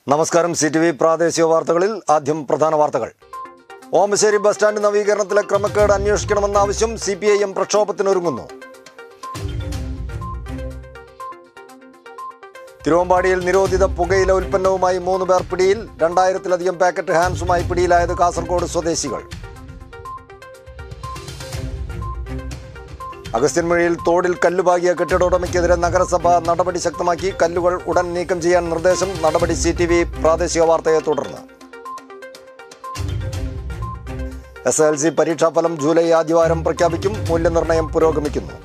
നമസ്കാരം C T V പ്രാദേശിക വാർത്തകളിൽ ആദ്യം പ്രധാന വാർത്തകൾ ഓമശ്ശേരി ബസ് സ്റ്റാൻഡ് നവീകരണത്തിലെ ക്രമക്കേട് അന്വേഷിക്കണമെന്ന ആവശ്യം സി പി ഐ എം പ്രക്ഷോഭത്തിനൊരുങ്ങുന്നു തിരുവമ്പാടിയിൽ നിരോധിത പുകയില ഉൽപ്പന്നവുമായി മൂന്ന് പേർ പിടിയിൽ രണ്ടായിരത്തിലധികം പാക്കറ്റ് ഹാൻസുമായി പിടിയിലായത് കാസർഗോഡ് സ്വദേശികൾ അഗസ്ത്യൻമൊഴിയിൽ തോടിൽ കല്ലുപാകിയ കെട്ടിട ഉടമയ്ക്കെതിരെ നഗരസഭ നടപടി ശക്തമാക്കി കല്ലുകൾ ഉടൻ നീക്കം ചെയ്യാൻ നിർദ്ദേശം നടപടി സി ടി വി പ്രാദേശിക വാർത്തയെ തുടർന്ന് എസ് എൽ സി പരീക്ഷാഫലം ജൂലൈ ആദ്യവാരം പ്രഖ്യാപിക്കും മൂല്യനിർണ്ണയം പുരോഗമിക്കുന്നു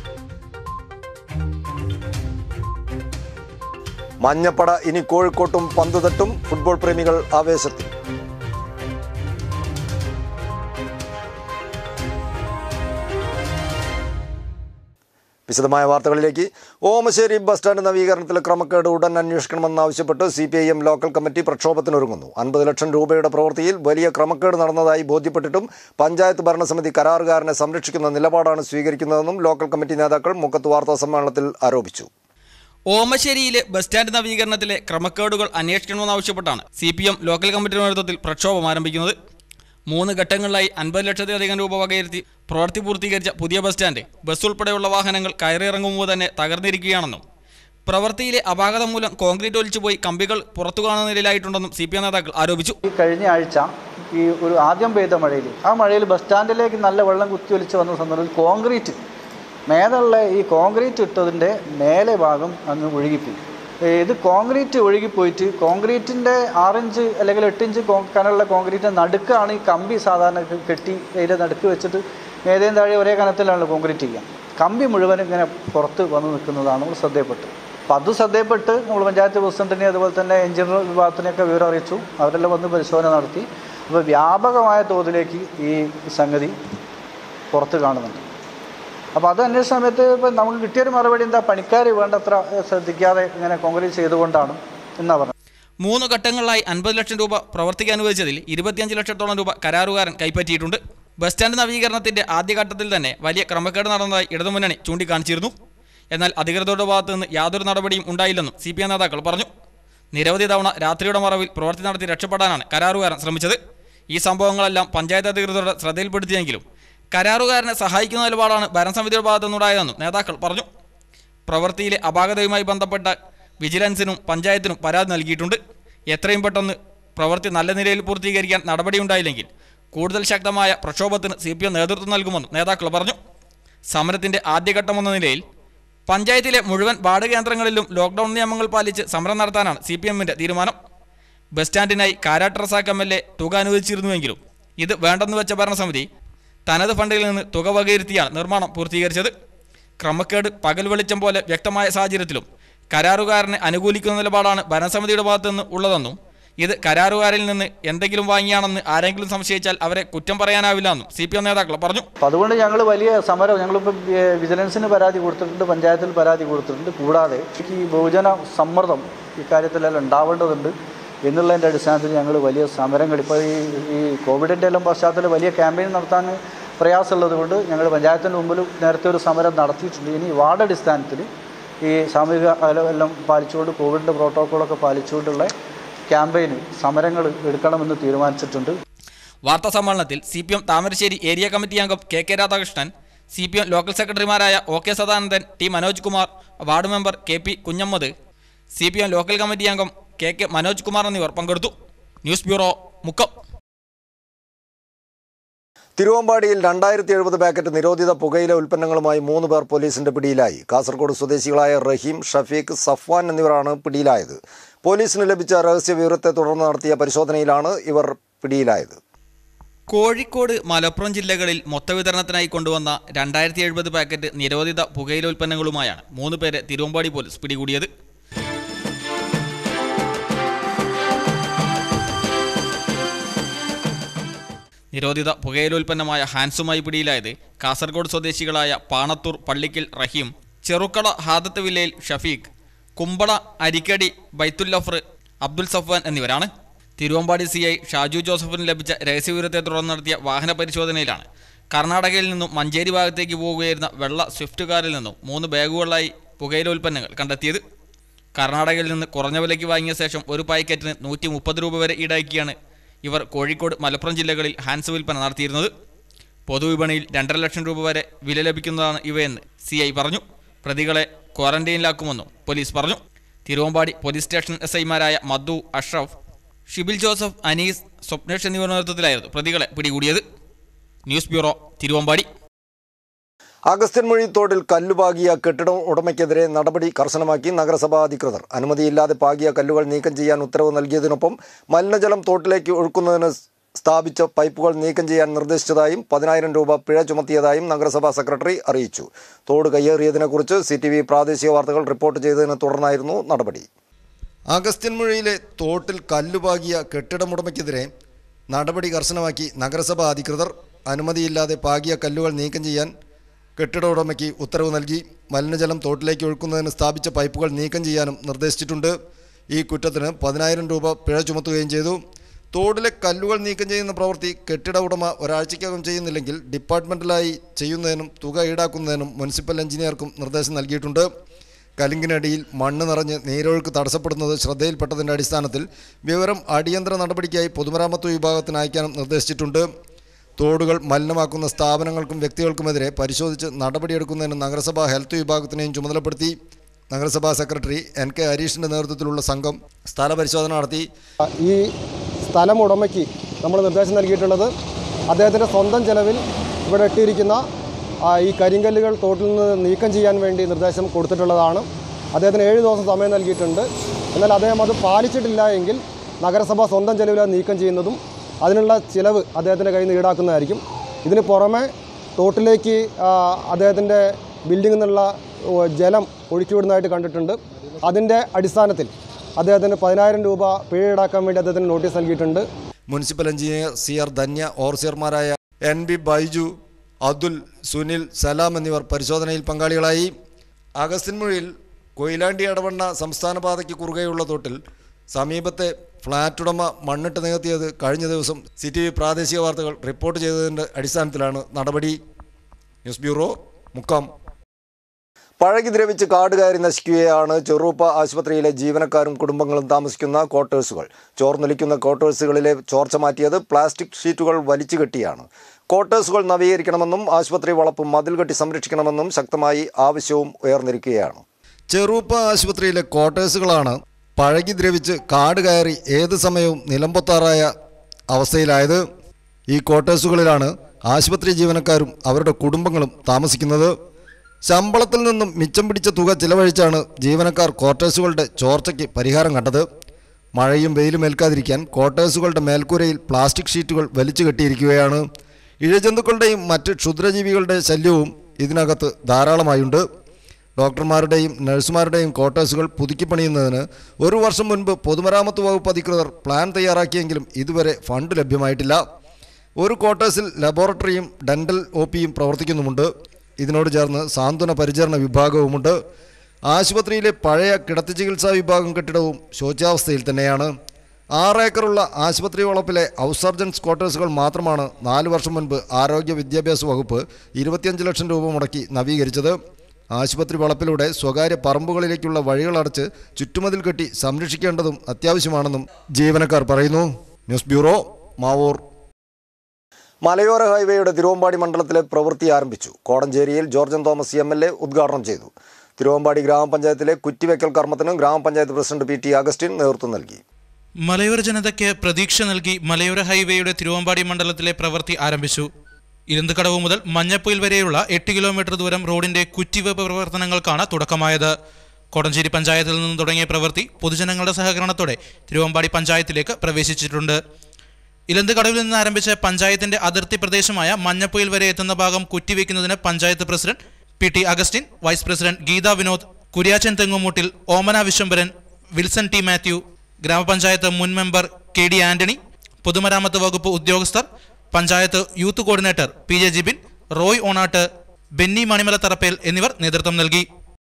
മഞ്ഞപ്പട ഇനി കോഴിക്കോട്ടും പന്തുതട്ടും ഫുട്ബോൾ പ്രേമികൾ ആവേശത്തിൽ വിശദമായ വാർത്തകളിലേക്ക് ഓമശ്ശേരി ബസ് സ്റ്റാൻഡ് നവീകരണത്തിലെ ക്രമക്കേട് ഉടൻ അന്വേഷിക്കണമെന്നാവശ്യപ്പെട്ട് C P I M local committee പ്രക്ഷോഭത്തിനൊരുങ്ങുന്നു അൻപത് ലക്ഷം രൂപയുടെ പ്രവൃത്തിയിൽ വലിയ ക്രമക്കേട് നടന്നതായി ബോധ്യപ്പെട്ടിട്ടും പഞ്ചായത്ത് ഭരണസമിതി കരാറുകാരനെ സംരക്ഷിക്കുന്ന നിലപാടാണ് സ്വീകരിക്കുന്നതെന്നും ലോക്കൽ കമ്മിറ്റി നേതാക്കൾ മുക്കത്ത് വാർത്താ സമ്മേളനത്തിൽ ആരോപിച്ചു ഓമശ്ശേരിയിലെ ബസ് സ്റ്റാൻഡ് നവീകരണത്തിലെ ക്രമക്കേടുകൾ അന്വേഷിക്കണമെന്നാവശ്യപ്പെട്ടാണ് സി പി എം ലോക്കൽ കമ്മിറ്റിയുടെ നേതൃത്വത്തിൽ പ്രക്ഷോഭം ആരംഭിക്കുന്നത് മൂന്ന് ഘട്ടങ്ങളിലായി അൻപത് ലക്ഷത്തിലധികം രൂപ വകയിരുത്തി പ്രവൃത്തി പൂർത്തീകരിച്ച പുതിയ ബസ് സ്റ്റാൻഡ് ബസ് ഉൾപ്പെടെയുള്ള വാഹനങ്ങൾ കയറിയിറങ്ങുമ്പോൾ തന്നെ തകർന്നിരിക്കുകയാണെന്നും പ്രവൃത്തിയിലെ അപാകത മൂലം കോൺക്രീറ്റ് ഒലിച്ചുപോയി കമ്പികൾ പുറത്തു കാണുന്ന നിലയിലായിട്ടുണ്ടെന്നും സി പി എം നേതാക്കൾ ആരോപിച്ചു ഈ കഴിഞ്ഞ ആഴ്ച ഈ ഒരു ആദ്യം പെയ്ത മഴയിൽ ആ മഴയിൽ ബസ് സ്റ്റാൻഡിലേക്ക് നല്ല വെള്ളം കുത്തിയൊലിച്ച് വന്ന സന്ദർഭത്തിൽ കോൺക്രീറ്റ് മേലുള്ള ഈ കോൺക്രീറ്റ് ഇട്ടതിൻ്റെ മേലെ ഭാഗം അങ്ങ് ഒഴുകിപ്പോയി ഏ, ഇത് കോൺക്രീറ്റ് ഒഴുകിപ്പോയിട്ട് കോൺക്രീറ്റിൻ്റെ ആറിഞ്ച് അല്ലെങ്കിൽ എട്ടിഞ്ച് കോ കനമുള്ള കോൺക്രീറ്റിൻ്റെ നടുക്കാണ് ഈ കമ്പി സാധാരണ കെ- കെട്ടി അതിൻ്റെ നടുക്ക് വെച്ചിട്ട് മേതയും താഴെ ഒരേ കനത്തിലാണ് കോൺക്രീറ്റ് ചെയ്യുക കമ്പി മുഴുവൻ ഇങ്ങനെ പുറത്ത് വന്ന് നിൽക്കുന്നതാണ് നമ്മൾ ശ്രദ്ധയപ്പെട്ടത് അപ്പോൾ അത് ശ്രദ്ധയപ്പെട്ട് നമ്മൾ പഞ്ചായത്ത് പ്രസിഡന്റിനെ അതുപോലെ തന്നെ എഞ്ചിനീയർ വിഭാഗത്തിനെയൊക്കെ വിവരം അറിയിച്ചു അവരെല്ലാം വന്ന് പരിശോധന നടത്തി അപ്പോൾ വ്യാപകമായ തോതിലേക്ക് ഈ സംഗതി പുറത്ത് കാണുന്നുണ്ട് അപ്പോൾ അത് അന്വേഷണ സമയത്ത് ഇപ്പം നമുക്ക് കിട്ടിയൊരു മറുപടി എന്താ പണിക്കാർ വേണ്ടത്ര ഏഹ്, ശ്രദ്ധിക്കാതെ ഇങ്ങനെ കോൺക്രീറ്റ് ചെയ്തുകൊണ്ടാണ് എന്നാ പറഞ്ഞത് മൂന്ന് ഘട്ടങ്ങളിലായി അൻപത് ലക്ഷം രൂപ പ്രവർത്തിക്കാൻ അനുവദിച്ചതിൽ ഇരുപത്തിയഞ്ച് ലക്ഷത്തോളം രൂപ കരാറുകാരൻ കൈപ്പറ്റിയിട്ടുണ്ട് ബസ് സ്റ്റാൻഡ് നവീകരണത്തിന്റെ ആദ്യഘട്ടത്തിൽ തന്നെ വലിയ ക്രമക്കേട് നടന്നതായി ഇടതുമുന്നണി ചൂണ്ടിക്കാണിച്ചിരുന്നു എന്നാൽ അധികൃതരുടെ ഭാഗത്തു നിന്ന് യാതൊരു നടപടിയും ഉണ്ടായില്ലെന്നും സി പി എം നേതാക്കൾ പറഞ്ഞു നിരവധി തവണ രാത്രിയുടെ മറവിൽ പ്രവൃത്തി നടത്തി രക്ഷപ്പെടാനാണ് കരാറുകാരൻ ശ്രമിച്ചത് ഈ സംഭവങ്ങളെല്ലാം പഞ്ചായത്ത് അധികൃതരുടെ ശ്രദ്ധയിൽപ്പെടുത്തിയെങ്കിലും കരാറുകാരനെ സഹായിക്കുന്ന നിലപാടാണ് ഭരണസമിതിയുടെ ഭാഗത്തു നിന്നുണ്ടായതെന്നും നേതാക്കൾ പറഞ്ഞു പ്രവൃത്തിയിലെ അപാകതയുമായി ബന്ധപ്പെട്ട വിജിലൻസിനും പഞ്ചായത്തിനും പരാതി നൽകിയിട്ടുണ്ട് എത്രയും പെട്ടെന്ന് പ്രവൃത്തി നല്ല നിലയിൽ പൂർത്തീകരിക്കാൻ നടപടിയുണ്ടായില്ലെങ്കിൽ കൂടുതൽ ശക്തമായ പ്രക്ഷോഭത്തിന് സി പി എം നേതൃത്വം നൽകുമെന്നും നേതാക്കൾ പറഞ്ഞു സമരത്തിന്റെ ആദ്യഘട്ടമെന്ന നിലയിൽ പഞ്ചായത്തിലെ മുഴുവൻ വാർഡ് കേന്ദ്രങ്ങളിലും ലോക്ക്ഡൌൺ നിയമങ്ങൾ പാലിച്ച് സമരം നടത്താനാണ് സി പി എമ്മിന്റെ തീരുമാനം ബസ് സ്റ്റാൻഡിനായി Karat Razak M L A തുക അനുവദിച്ചിരുന്നുവെങ്കിലും ഇത് വേണ്ടെന്ന് വെച്ച ഭരണസമിതി തനത് ഫണ്ടിൽ നിന്ന് തുക വകയിരുത്തിയാണ് നിർമ്മാണം പൂർത്തീകരിച്ചത് ക്രമക്കേട് പകൽ വെളിച്ചം പോലെ വ്യക്തമായ സാഹചര്യത്തിലും കരാറുകാരനെ അനുകൂലിക്കുന്ന നിലപാടാണ് ഭരണസമിതിയുടെ ഭാഗത്തു നിന്ന് ഉള്ളതെന്നും ഇത് കരാറുകാരിൽ നിന്ന് എന്തെങ്കിലും വാങ്ങിയാണെന്ന് ആരെങ്കിലും സംശയിച്ചാൽ അവരെ കുറ്റം പറയാനാവില്ലെന്നും സി പി എം നേതാക്കൾ പറഞ്ഞു അപ്പോൾ അതുകൊണ്ട് ഞങ്ങൾ വലിയ സമരം ഞങ്ങളിപ്പോൾ ഏഹ്, വിജിലൻസിന് പരാതി കൊടുത്തിട്ടുണ്ട് പഞ്ചായത്തിൽ പരാതി കൊടുത്തിട്ടുണ്ട് കൂടാതെ ഈ ബഹുജന സമ്മർദ്ദം ഇക്കാര്യത്തിലെല്ലാം ഉണ്ടാവേണ്ടതുണ്ട് എന്നുള്ളതിൻ്റെ അടിസ്ഥാനത്തിൽ ഞങ്ങൾ വലിയ സമരങ്ങൾ ഇപ്പോൾ ഈ ഈ കോവിഡിൻ്റെ എല്ലാം പശ്ചാത്തലത്തിൽ വലിയ ക്യാമ്പയിൻ നടത്താൻ പ്രയാസമുള്ളത് കൊണ്ട് ഞങ്ങൾ പഞ്ചായത്തിൻ്റെ മുമ്പിൽ നേരത്തെ ഒരു സമരം നടത്തിയിട്ടുണ്ട് ഇനി വാർഡ് അടിസ്ഥാനത്തിൽ ഈ സാമൂഹിക അകലം എല്ലാം പാലിച്ചുകൊണ്ട് കോവിഡിൻ്റെ പ്രോട്ടോക്കോളൊക്കെ പാലിച്ചുകൊണ്ടുള്ള ക്യാമ്പയിന് സമരങ്ങൾ എടുക്കണമെന്ന് തീരുമാനിച്ചിട്ടുണ്ട് വാർത്താ സമ്മേളനത്തിൽ C P M Thamarassery area committee അംഗം K K Radhakrishnan C P M local സെക്രട്ടറിമാരായ O K Sadanandan T Manoj Kumar ward member K P Kunhammad C P M local committee അംഗം കെ കെ മനോജ് കുമാർ എന്നിവർ പങ്കെടുത്തു ന്യൂസ് ബ്യൂറോ മുക്കം തിരുവമ്പാടിയിൽ രണ്ടായിരത്തി എഴുപത് പാക്കറ്റ് നിരോധിത പുകയില ഉൽപ്പന്നങ്ങളുമായി മൂന്ന് പേർ പോലീസിന്റെ പിടിയിലായി കാസർഗോഡ് സ്വദേശികളായ റഹീം ഷഫീഖ് സഫ്വാൻ എന്നിവരാണ് പിടിയിലായത് പോലീസിന് ലഭിച്ച രഹസ്യ വിവരത്തെ തുടർന്ന് നടത്തിയ പരിശോധനയിലാണ് ഇവർ പിടിയിലായത് കോഴിക്കോട് മലപ്പുറം ജില്ലകളിൽ മൊത്തവിതരണത്തിനായി കൊണ്ടുവന്ന രണ്ടായിരത്തി എഴുപത് പാക്കറ്റ് നിരോധിത പുകയില ഉൽപ്പന്നങ്ങളുമായാണ് മൂന്ന് പേരെ തിരുവമ്പാടി പോലീസ് പിടികൂടിയത് നിരോധിത പുകയില ഉൽപ്പന്നമായ ഹാൻസുമായി പിടിയിലായത് കാസർഗോഡ് സ്വദേശികളായ പാണത്തൂർ പള്ളിക്കൽ റഹീം ചെറുക്കട ഹാദത്ത് വില്ലയിൽ ഷഫീഖ് കുമ്പള അരിക്കടി ബൈത്തുല്ലഫർ അബ്ദുൽ സഫ്വാൻ എന്നിവരാണ് തിരുവമ്പാടി സി ഐ ഷാജു ജോസഫിന് ലഭിച്ച രഹസ്യവിവരത്തെ തുടർന്ന് നടത്തിയ വാഹന പരിശോധനയിലാണ് കർണാടകയിൽ നിന്നും മഞ്ചേരി ഭാഗത്തേക്ക് പോകുകയായിരുന്ന വെള്ള സ്വിഫ്റ്റ് കാറിൽ നിന്നും മൂന്ന് ബാഗുകളായി പുകയില ഉൽപ്പന്നങ്ങൾ കണ്ടെത്തിയത് കർണാടകയിൽ നിന്ന് കുറഞ്ഞ വിലയ്ക്ക് വാങ്ങിയ ശേഷം ഒരു പാക്കറ്റിന് നൂറ്റി മുപ്പത് രൂപ വരെ ഈടാക്കിയാണ് ഇവർ കോഴിക്കോട് മലപ്പുറം ജില്ലകളിൽ ഹാൻസ് വിൽപ്പന നടത്തിയിരുന്നത് പൊതുവിപണിയിൽ രണ്ടര ലക്ഷം രൂപ വരെ വില ലഭിക്കുന്നതാണ് ഇവയെന്ന് സി ഐ പറഞ്ഞു പ്രതികളെ ക്വാറന്റൈനിലാക്കുമെന്നും പോലീസ് പറഞ്ഞു തിരുവമ്പാടി പോലീസ് സ്റ്റേഷൻ എസ് ഐമാരായ മധു അഷ്റഫ് ഷിബിൽ ജോസഫ് അനീസ് സ്വപ്നേഷ് എന്നിവരുടെ നേതൃത്വത്തിലായിരുന്നു പ്രതികളെ പിടികൂടിയത് ന്യൂസ് ബ്യൂറോ തിരുവമ്പാടി അഗസ്ത്യൻമൊഴി തോടിൽ കല്ലുപാകിയ കെട്ടിട ഉടമയ്ക്കെതിരെ നടപടി കർശനമാക്കി നഗരസഭാ അധികൃതർ അനുമതിയില്ലാതെ പാകിയ കല്ലുകൾ നീക്കം ചെയ്യാൻ ഉത്തരവ് നൽകിയതിനൊപ്പം മലിനജലം തോട്ടിലേക്ക് ഒഴുക്കുന്നതിന് സ്ഥാപിച്ച പൈപ്പുകൾ നീക്കം ചെയ്യാൻ നിർദ്ദേശിച്ചതായും പതിനായിരം രൂപ പിഴ ചുമത്തിയതായും നഗരസഭാ സെക്രട്ടറി അറിയിച്ചു തോട് കയ്യേറിയതിനെക്കുറിച്ച് സി ടി വി പ്രാദേശിക വാർത്തകൾ റിപ്പോർട്ട് ചെയ്തതിനെ തുടർന്നായിരുന്നു നടപടി അഗസ്ത്യൻമുഴയിലെ തോട്ടിൽ കല്ലുപാകിയ കെട്ടിടമുടമയ്ക്കെതിരെ നടപടി കർശനമാക്കി നഗരസഭാ അധികൃതർ അനുമതിയില്ലാതെ പാകിയ കല്ലുകൾ നീക്കം ചെയ്യാൻ കെട്ടിട ഉടമയ്ക്ക് ഉത്തരവ് നൽകി മലിനജലം തോട്ടിലേക്ക് ഒഴുക്കുന്നതിന് സ്ഥാപിച്ച പൈപ്പുകൾ നീക്കം ചെയ്യാനും നിർദ്ദേശിച്ചിട്ടുണ്ട് ഈ കുറ്റത്തിന് പതിനായിരം രൂപ പിഴ ചുമത്തുകയും ചെയ്തു തോടിലെ കല്ലുകൾ നീക്കം ചെയ്യുന്ന പ്രവൃത്തി കെട്ടിട ഉടമ ഒരാഴ്ചയ്ക്കകം ചെയ്യുന്നില്ലെങ്കിൽ ഡിപ്പാർട്ട്മെന്റലായി ചെയ്യുന്നതിനും തുക ഈടാക്കുന്നതിനും മുനിസിപ്പൽ എഞ്ചിനീയർക്കും നിർദ്ദേശം നൽകിയിട്ടുണ്ട് കലിങ്കിനടിയിൽ മണ്ണ് നിറഞ്ഞ് നീരൊഴുക്ക് തടസ്സപ്പെടുന്നത് ശ്രദ്ധയിൽപ്പെട്ടതിൻ്റെ അടിസ്ഥാനത്തിൽ വിവരം അടിയന്തര നടപടിക്കായി പൊതുമരാമത്ത് വിഭാഗത്തിന് അയക്കാനും നിർദ്ദേശിച്ചിട്ടുണ്ട് തോടുകൾ മലിനമാക്കുന്ന സ്ഥാപനങ്ങൾക്കും വ്യക്തികൾക്കുമെതിരെ പരിശോധിച്ച് നടപടിയെടുക്കുന്നതിന് നഗരസഭാ ഹെൽത്ത് വിഭാഗത്തിനെയും ചുമതലപ്പെടുത്തി നഗരസഭാ സെക്രട്ടറി എൻ കെ ഹരീഷിൻ്റെ നേതൃത്വത്തിലുള്ള സംഘം സ്ഥലപരിശോധന നടത്തി ഈ സ്ഥലം ഉടമയ്ക്ക് നമ്മൾ നിർദ്ദേശം നൽകിയിട്ടുള്ളത് അദ്ദേഹത്തിൻ്റെ സ്വന്തം ചെലവിൽ ഇവിടെ ഇട്ടിരിക്കുന്ന ആ, ഈ കരിങ്കല്ലുകൾ തോട്ടിൽ നിന്ന് നീക്കം ചെയ്യാൻ വേണ്ടി നിർദ്ദേശം കൊടുത്തിട്ടുള്ളതാണ് അദ്ദേഹത്തിന് ഏഴ് ദിവസം സമയം നൽകിയിട്ടുണ്ട് എന്നാൽ അദ്ദേഹം അത് പാലിച്ചിട്ടില്ല എങ്കിൽ നഗരസഭ സ്വന്തം ചെലവിൽ അത് നീക്കം ചെയ്യുന്നതും അതിനുള്ള ചിലവ് അദ്ദേഹത്തിൻ്റെ കയ്യിൽ നിന്ന് ഈടാക്കുന്നതായിരിക്കും ഇതിന് പുറമെ തോട്ടിലേക്ക് ആ, അദ്ദേഹത്തിൻ്റെ ബിൽഡിങ്ങിൽ നിന്നുള്ള ഓ, ജലം ഒഴുക്കിവിടുന്നതായിട്ട് കണ്ടിട്ടുണ്ട് അതിൻ്റെ അടിസ്ഥാനത്തിൽ അദ്ദേഹത്തിന് പതിനായിരം രൂപ പിഴ ഈടാക്കാൻ വേണ്ടി അദ്ദേഹത്തിന് നോട്ടീസ് നൽകിയിട്ടുണ്ട് municipal engineer C R Dhanya ഓവർസിയർമാരായ എൻ ബി ബൈജു അതുൽ സുനിൽ സലാം എന്നിവർ പരിശോധനയിൽ പങ്കാളികളായി അഗസ്റ്റിൻമുഴിയിൽ കൊയിലാണ്ടി അടവണ്ണ സംസ്ഥാന പാതയ്ക്ക് കുറുകെയുള്ള തോട്ടിൽ സമീപത്തെ ഫ്ളാറ്റ് ഉടമ മണ്ണിട്ട് നികത്തിയത് കഴിഞ്ഞ ദിവസം സി ടി വി പ്രാദേശിക വാർത്തകൾ റിപ്പോർട്ട് ചെയ്തതിൻ്റെ അടിസ്ഥാനത്തിലാണ് നടപടി ന്യൂസ് ബ്യൂറോ മുക്കം പഴകി ദ്രവിച്ച് കാട് കയറി നശിക്കുകയാണ് ചെറുപ്പ ആശുപത്രിയിലെ ജീവനക്കാരും കുടുംബങ്ങളും താമസിക്കുന്ന ക്വാർട്ടേഴ്സുകൾ ചോർന്നൊലിക്കുന്ന ക്വാർട്ടേഴ്സുകളിലെ ചോർച്ച മാറ്റിയത് പ്ലാസ്റ്റിക് ഷീറ്റുകൾ വലിച്ചു കെട്ടിയാണ് ക്വാർട്ടേഴ്സുകൾ നവീകരിക്കണമെന്നും ആശുപത്രി വളപ്പ് മതിൽ കെട്ടി സംരക്ഷിക്കണമെന്നും ശക്തമായി ആവശ്യവും ഉയർന്നിരിക്കുകയാണ് ചെറുപ്പ ആശുപത്രിയിലെ ക്വാർട്ടേഴ്സുകളാണ് പഴകി ദ്രവിച്ച് കാട് കയറി ഏത് സമയവും നിലംപൊത്താറായ അവസ്ഥയിലായത് ഈ ക്വാർട്ടേഴ്സുകളിലാണ് ആശുപത്രി ജീവനക്കാരും അവരുടെ കുടുംബങ്ങളും താമസിക്കുന്നത് ശമ്പളത്തിൽ നിന്നും മിച്ചം പിടിച്ച തുക ചിലവഴിച്ചാണ് ജീവനക്കാർ ക്വാർട്ടേഴ്സുകളുടെ ചോർച്ചയ്ക്ക് പരിഹാരം കണ്ടത് മഴയും വെയിലും ഏൽക്കാതിരിക്കാൻ ക്വാർട്ടേഴ്സുകളുടെ മേൽക്കൂരയിൽ പ്ലാസ്റ്റിക് ഷീറ്റുകൾ വലിച്ചു കെട്ടിയിരിക്കുകയാണ് ഇഴജന്തുക്കളുടെയും മറ്റ് ക്ഷുദ്രജീവികളുടെ ശല്യവും ഇതിനകത്ത് ധാരാളമായുണ്ട് ഡോക്ടർമാരുടെയും നഴ്സുമാരുടെയും ക്വാർട്ടേഴ്സുകൾ പുതുക്കി പണിയുന്നതിന് ഒരു വർഷം മുൻപ് പൊതുമരാമത്ത് വകുപ്പ് അധികൃതർ പ്ലാൻ തയ്യാറാക്കിയെങ്കിലും ഇതുവരെ ഫണ്ട് ലഭ്യമായിട്ടില്ല ഒരു ക്വാർട്ടേഴ്സിൽ ലബോറട്ടറിയും ഡെന്റൽ ഒ പിയും പ്രവർത്തിക്കുന്നുമുണ്ട് ഇതിനോട് ചേർന്ന് സാന്ത്വന പരിചരണ വിഭാഗവുമുണ്ട് ആശുപത്രിയിലെ പഴയ കിടത്തി ചികിത്സാ വിഭാഗം കെട്ടിടവും ശോച്യാവസ്ഥയിൽ തന്നെയാണ് ആറ് ഏക്കറുള്ള ആശുപത്രി വളപ്പിലെ ഹൗസ് സർജൻസ് ക്വാർട്ടേഴ്സുകൾ മാത്രമാണ് നാല് വർഷം മുൻപ് ആരോഗ്യ വിദ്യാഭ്യാസ വകുപ്പ് ഇരുപത്തിയഞ്ച് ലക്ഷം രൂപ മുടക്കി നവീകരിച്ചത് ആശുപത്രി വളപ്പിലൂടെ സ്വകാര്യ പറമ്പുകളിലേക്കുള്ള വഴികളടച്ച് ചുറ്റുമതിൽ കെട്ടി സംരക്ഷിക്കേണ്ടതും അത്യാവശ്യമാണെന്നും ജീവനക്കാർ പറയുന്നു ന്യൂസ് ബ്യൂറോ മാവൂർ മലയോര ഹൈവേയുടെ തിരുവമ്പാടി മണ്ഡലത്തിലെ പ്രവൃത്തി ആരംഭിച്ചു കോടഞ്ചേരിയിൽ George Thomas M L A ഉദ്ഘാടനം ചെയ്തു തിരുവമ്പാടി ഗ്രാമപഞ്ചായത്തിലെ കുറ്റിവെക്കൽ കർമ്മത്തിന് ഗ്രാമപഞ്ചായത്ത് പ്രസിഡന്റ് പി ടി അഗസ്റ്റിൻ നേതൃത്വം നൽകി മലയോര ജനതയ്ക്ക് പ്രതീക്ഷ നൽകി മലയോര ഹൈവേയുടെ തിരുവമ്പാടി മണ്ഡലത്തിലെ പ്രവൃത്തി ആരംഭിച്ചു ഇരുന്തുകടവ് മുതൽ മഞ്ഞപ്പൊയിൽ വരെയുള്ള എട്ട് കിലോമീറ്റർ ദൂരം റോഡിന്റെ കുറ്റിവെപ്പ് പ്രവർത്തനങ്ങൾക്കാണ് തുടക്കമായത് കോടഞ്ചേരി പഞ്ചായത്തിൽ നിന്ന് തുടങ്ങിയ പ്രവൃത്തി പൊതുജനങ്ങളുടെ സഹകരണത്തോടെ തിരുവമ്പാടി പഞ്ചായത്തിലേക്ക് പ്രവേശിച്ചിട്ടുണ്ട് ഇലന്തുകടവിൽ നിന്ന് ആരംഭിച്ച പഞ്ചായത്തിന്റെ അതിർത്തി പ്രദേശമായ മഞ്ഞപ്പൊയിൽ വരെ എത്തുന്ന ഭാഗം കുറ്റിവെക്കുന്നതിന് panchayat president P T Augustine vice president Geetha Vinod Kuryachan Thengumoottil Omana Viswambharan Wilson T Mathew ഗ്രാമപഞ്ചായത്ത് മുൻ മെമ്പർ കെ ഡി ആന്റണി പൊതുമരാമത്ത് വകുപ്പ് ഉദ്യോഗസ്ഥർ panchayat youth coordinator P J Jibin Roy Onattu Benny Manimala Tharappel എന്നിവർ നേതൃത്വം നൽകി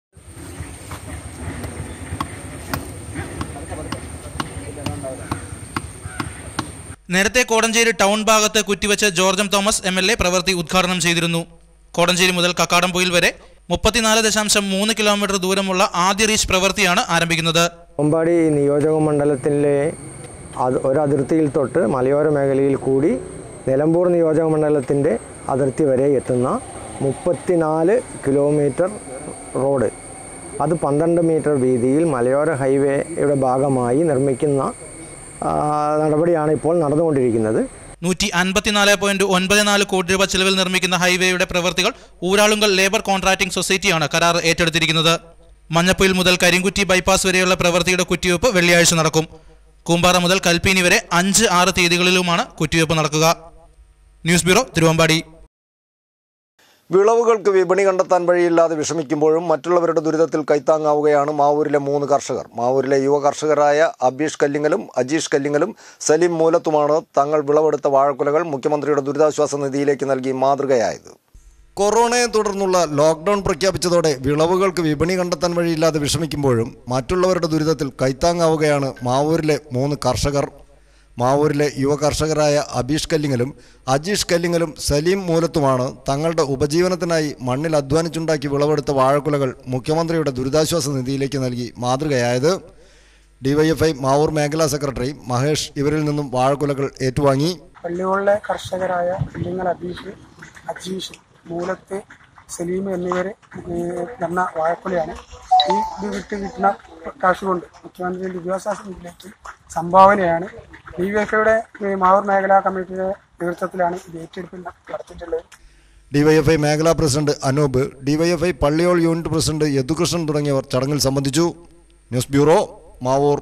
നേരത്തെ കോടഞ്ചേരി ടൗൺ ഭാഗത്ത് കുറ്റിവെച്ച് George Thomas M L A പ്രവൃത്തി ഉദ്ഘാടനം ചെയ്തിരുന്നു കോടഞ്ചേരി മുതൽ കക്കാടംപൊയിൽ വരെ മുപ്പത്തിനാല് ദശാംശം മൂന്ന് കിലോമീറ്റർ ദൂരമുള്ള ആദ്യ റീച്ച് പ്രവൃത്തിയാണ് ആരംഭിക്കുന്നത് ഒമ്പാടി നിയോജക മണ്ഡലത്തിലെ അത് ഒരതിർത്തിയിൽ തൊട്ട് മലയോര മേഖലയിൽ കൂടി നിലമ്പൂർ നിയോജക മണ്ഡലത്തിൻ്റെ അതിർത്തി വരെ എത്തുന്ന മുപ്പത്തിനാല് കിലോമീറ്റർ റോഡ് അത് പന്ത്രണ്ട് മീറ്റർ വീതിയിൽ മലയോര ഹൈവേയുടെ ഭാഗമായി നിർമ്മിക്കുന്ന ആ, നടപടിയാണ് ഇപ്പോൾ നടന്നുകൊണ്ടിരിക്കുന്നത് നൂറ്റി അൻപത്തിനാല് പോയിന്റ് ഒൻപത് നാല് കോടി രൂപ ചെലവിൽ നിർമ്മിക്കുന്ന ഹൈവേയുടെ പ്രവൃത്തികൾ ഊരാളുങ്കൽ ലേബർ കോൺട്രാക്ടിംഗ് സൊസൈറ്റിയാണ് കരാർ ഏറ്റെടുത്തിരിക്കുന്നത് മഞ്ഞപ്പൊയിൽ മുതൽ കരിങ്കുറ്റി ബൈപ്പാസ് വരെയുള്ള പ്രവൃത്തിയുടെ കുറ്റിവയ്പ് വെള്ളിയാഴ്ച നടക്കും കൂമ്പാറ മുതൽ കൽപ്പീനി വരെ അഞ്ച് ആറ് തീയതികളിലുമാണ് കുറ്റിവയ്പ് നടക്കുക ന്യൂസ് ബ്യൂറോ തിരുവമ്പാടി വിളവുകൾക്ക് വിപണി കണ്ടെത്താൻ വഴിയില്ലാതെ വിഷമിക്കുമ്പോഴും മറ്റുള്ളവരുടെ ദുരിതത്തിൽ കൈത്താങ്ങാവുകയാണ് മാവൂരിലെ മൂന്ന് കർഷകർ മാവൂരിലെ യുവ കർഷകരായ അബീഷ് കല്ലിങ്ങലും അജീഷ് കല്ലിങ്ങലും സലീം മൂലത്തുമാണ് തങ്ങൾ വിളവെടുത്ത വാഴക്കുലകൾ മുഖ്യമന്ത്രിയുടെ ദുരിതാശ്വാസ നിധിയിലേക്ക് നൽകി മാതൃകയായത് കൊറോണയെ തുടർന്നുള്ള ലോക്ക്ഡൌൺ പ്രഖ്യാപിച്ചതോടെ വിളവുകൾക്ക് വിപണി കണ്ടെത്താൻ വഴിയില്ലാതെ വിഷമിക്കുമ്പോഴും മറ്റുള്ളവരുടെ ദുരിതത്തിൽ കൈത്താങ്ങാവുകയാണ് മാവൂരിലെ മൂന്ന് കർഷകർ മാവൂരിലെ യുവ കർഷകരായ അബീഷ് കല്ലിങ്ങലും അജീഷ് കല്ലിങ്ങലും സലീം മൂലത്തുമാണ് തങ്ങളുടെ ഉപജീവനത്തിനായി മണ്ണിൽ അധ്വാനിച്ചുണ്ടാക്കി വിളവെടുത്ത വാഴക്കുലകൾ മുഖ്യമന്ത്രിയുടെ ദുരിതാശ്വാസ നിധിയിലേക്ക് നൽകി മാതൃകയായത് ഡിവൈഎഫ്ഐ മാവൂർ മേഖലാ സെക്രട്ടറി മഹേഷ് ഇവരിൽ നിന്നും വാഴക്കുലകൾ ഏറ്റുവാങ്ങി പള്ളികളിലെ കർഷകരായ കുഞ്ഞുങ്ങൾ അബീഷ് അജീഷ് മൂലത്ത് സലീം എന്നിവർ തന്ന വാഴക്കുലയാണ് ഈ ഇത് വിറ്റ് കിട്ടുന്ന കാശ് കൊണ്ട് മുഖ്യമന്ത്രി ദുരിതാശ്വാസ നിധിയിലേക്ക് സംഭാവനയാണ് ഡി വി എഫ് ഐയുടെ മാവൂർ മേഖലാ കമ്മിറ്റിയുടെ നേതൃത്വത്തിലാണ് ഇത് ഏറ്റെടുപ്പ് നടത്തിയിട്ടുള്ളത് ഡിവൈഎഫ്ഐ മേഖലാ president Anoop DYFI Palliyol unit president Yadukrishnan തുടങ്ങിയവർ ചടങ്ങിൽ സംബന്ധിച്ചു ന്യൂസ് ബ്യൂറോ മാവൂർ